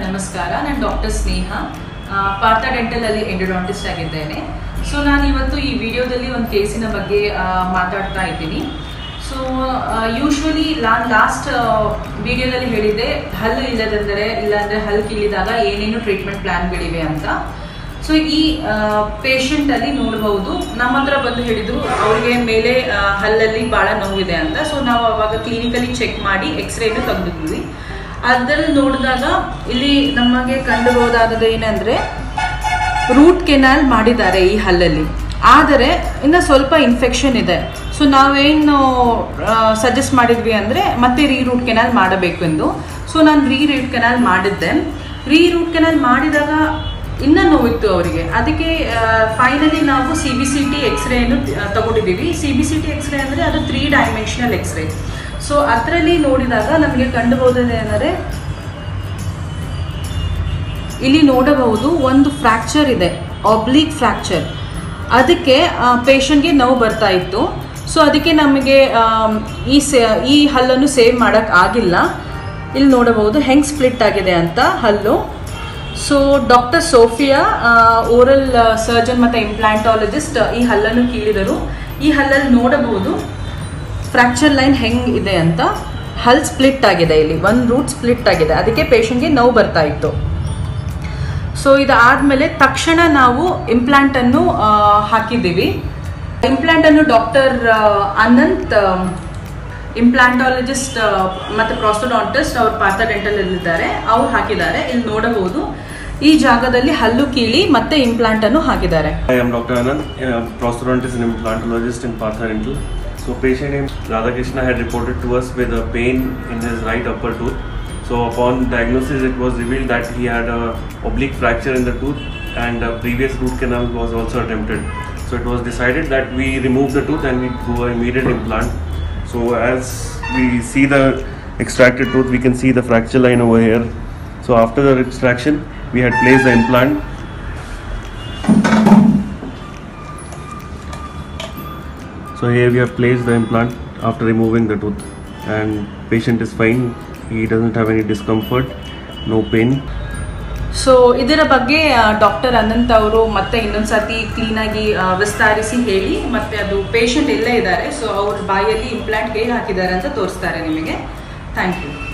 ನಮಸ್ಕಾರ ನಾನು ಡಾಕ್ಟರ್ ಸ್ನೇಹ ಆ, ಪಾರ್ಥ ಡೆಂಟಲಲ್ಲಿ ಎಂಡೋಡಾಂಟಿಸ್ಟ್ ಆಗಿದ್ದೇನೆ ಸೊ ನಾನು ಇವತ್ತು ಈ ವಿಡಿಯೋದಲ್ಲಿ ಒಂದು ಕೇಸಿನ ಬಗ್ಗೆ ಆ, ಮಾತಾಡ್ತಾ ಇದ್ದೀನಿ ಸೊ ಯೂಶ್ವಲಿ ನಾನು ಲಾಸ್ಟ್ ವಿಡಿಯೋದಲ್ಲಿ ಹೇಳಿದ್ದೆ ಹಲ್ಲು ಇಲ್ಲದಂದರೆ ಇಲ್ಲಾಂದರೆ ಹಲ್ಲು ಕೀಳಿದಾಗ ಏನೇನು ಟ್ರೀಟ್ಮೆಂಟ್ ಪ್ಲ್ಯಾನ್ಗಳಿವೆ ಅಂತ ಸೊ ಈ ಪೇಷಂಟ್ ಅಲ್ಲಿ ನೋಡಬಹುದು ನಮ್ಮ ಹತ್ರ ಬಂದು ಹೇಳಿದ್ರು ಅವ್ರಿಗೆ ಮೇಲೆ ಆ, ಹಲ್ಲಲ್ಲಿ ಬಹಳ ನೋವಿದೆ ಅಂತ ಸೊ ನಾವು ಅವಾಗ ಕ್ಲಿನಿಕಲಿ ಚೆಕ್ ಮಾಡಿ ಎಕ್ಸ್ರೇನು ತೆಗೆದಿದ್ವಿ ಅದರಲ್ಲಿ ನೋಡಿದಾಗ ಇಲ್ಲಿ ನಮಗೆ ಕಂಡುಬಹುದಾದದ್ದು ಏನಂದ್ರೆ ರೂಟ್ ಕೆನಾಲ್ ಮಾಡಿದ್ದಾರೆ ಈ ಹಲ್ಲಲ್ಲಿ ಆದರೆ ಇನ್ನು ಸ್ವಲ್ಪ ಇನ್ಫೆಕ್ಷನ್ ಇದೆ ಸೊ ನಾವೇನು ಸಜೆಸ್ಟ್ ಮಾಡಿದ್ವಿ ಅಂದರೆ ಮತ್ತೆ ರೀ ರೂಟ್ ಕೆನಾಲ್ ಮಾಡಬೇಕು ಎಂದು ಸೊ ನಾನು ರೀ ರೂಟ್ ಕೆನಾಲ್ ಮಾಡಿದ್ದೆ ರೀ ರೂಟ್ ಕೆನಾಲ್ ಮಾಡಿದಾಗ ಇನ್ನೂ ನೋವಿತ್ತು ಅವರಿಗೆ ಅದಕ್ಕೆ ಫೈನಲಿ ನಾವು ಸಿ ಬಿ ಸಿ ಟಿ ಎಕ್ಸ್ರೇನು ತಗೊಂಡಿದ್ದೀವಿ C B C T x-ray ಅಂದರೆ ಅದು ತ್ರೀ ಡೈಮೆನ್ಷನಲ್ ಎಕ್ಸ್ರೇ ಸೊ ಅದರಲ್ಲಿ ನೋಡಿದಾಗ ನಮಗೆ ಕಂಡುಬಹುದೇನೆಂದರೆ ಇಲ್ಲಿ ನೋಡಬಹುದು ಒಂದು ಫ್ರ್ಯಾಕ್ಚರ್ ಇದೆ ಆಬ್ಲಿಕ್ ಫ್ರ್ಯಾಕ್ಚರ್ ಅದಕ್ಕೆ ಪೇಷಂಟ್ಗೆ ನೋವು ಬರ್ತಾ ಇತ್ತು ಸೊ ಅದಕ್ಕೆ ನಮಗೆ ಆಮ್, ಈ ಸೇ ಈ ಹಲ್ಲನ್ನು ಸೇವ್ ಮಾಡೋಕ್ಕೆ ಆಗಿಲ್ಲ ಇಲ್ಲಿ ನೋಡಬಹುದು ಹೆಂಗೆ ಸ್ಪ್ಲಿಟ್ ಆಗಿದೆ ಅಂತ ಹಲ್ಲು so doctor Sophia oral surgeon ಮತ್ತು ಇಂಪ್ಲಾಂಟಾಲಜಿಸ್ಟ್ ಈ ಹಲ್ಲನ್ನು ಕೀಳಿದರು ಈ ಹಲ್ಲಲ್ಲಿ ನೋಡಬಹುದು ಫ್ರ್ಯಾಕ್ಚರ್ ಲೈನ್ ಹೆಂಗೆ ಇದೆ ಅಂತ ಹಲ್ ಸ್ಪ್ಲಿಟ್ ಆಗಿದೆ ಇಲ್ಲಿ ಒಂದು ರೂಟ್ ಸ್ಪ್ಲಿಟ್ ಆಗಿದೆ ಅದಕ್ಕೆ ಪೇಷಂಟ್ಗೆ ನೋವು ಬರ್ತಾ ಇತ್ತು ಸೊ ಇದಾದಮೇಲೆ ತಕ್ಷಣ ನಾವು ಇಂಪ್ಲಾಂಟನ್ನು ಹಾಕಿದ್ದೀವಿ ಇಂಪ್ಲಾಂಟನ್ನು ಡಾಕ್ಟರ್ ಅನಂತ್ ಇಂಪ್ಲಾಂಟಾಲಜಿಸ್ಟ್ ಮತ್ತು ಪ್ರಾಸ್ಟೋಡಾಂಟಿಸ್ಟ್ ಅವ್ರು ಪಾರ್ಥ ಡೆಂಟಲಲ್ಲಿದ್ದಾರೆ ಅವ್ರು ಹಾಕಿದ್ದಾರೆ ಇಲ್ಲಿ ನೋಡಬಹುದು ಈ ಜಾಗದಲ್ಲಿ ಹಲ್ಲು ಕೀಳಿ ಮತ್ತೆ ಇಂಪ್ಲಾಂಟನ್ನು ಹಾಕಿದ್ದಾರೆ I am Dr. Anand, uh, prosthodontist and implantologist in Partha Dental. So patient named Radhakrishna had reported to us with a pain in his right upper tooth. So upon diagnosis, it was revealed that he had a oblique fracture in the tooth and a previous root canal was also attempted. So it was decided that we remove the tooth and we do an immediate implant. So as we see the extracted tooth, we can see the fracture line over here. So after the extraction, we had placed the implant So here we have placed the implant after removing the tooth and patient is fine. He doesn't have any discomfort, no pain. So ಇದರ ಬಗ್ಗೆ doctor Ananth ಅವರು ಮತ್ತೆ ಇನ್ನೊಂದ್ಸತಿ ಕ್ಲೀನಾಗಿ ವಿಸ್ತಾರಿಸಿ ಹೇಳಿ ಮತ್ತೆ ಅದು patient ಎಲ್ಲೇ ಇದ್ದಾರೆ ಸೊ ಅವ್ರ ಬಾಯಲ್ಲಿ ಇಂಪ್ಲಾಂಟ್ ಹೇಗೆ ಹಾಕಿದ್ದಾರೆ ಅಂತ ತೋರಿಸ್ತಾರೆ ನಿಮಗೆ ಥ್ಯಾಂಕ್ ಯು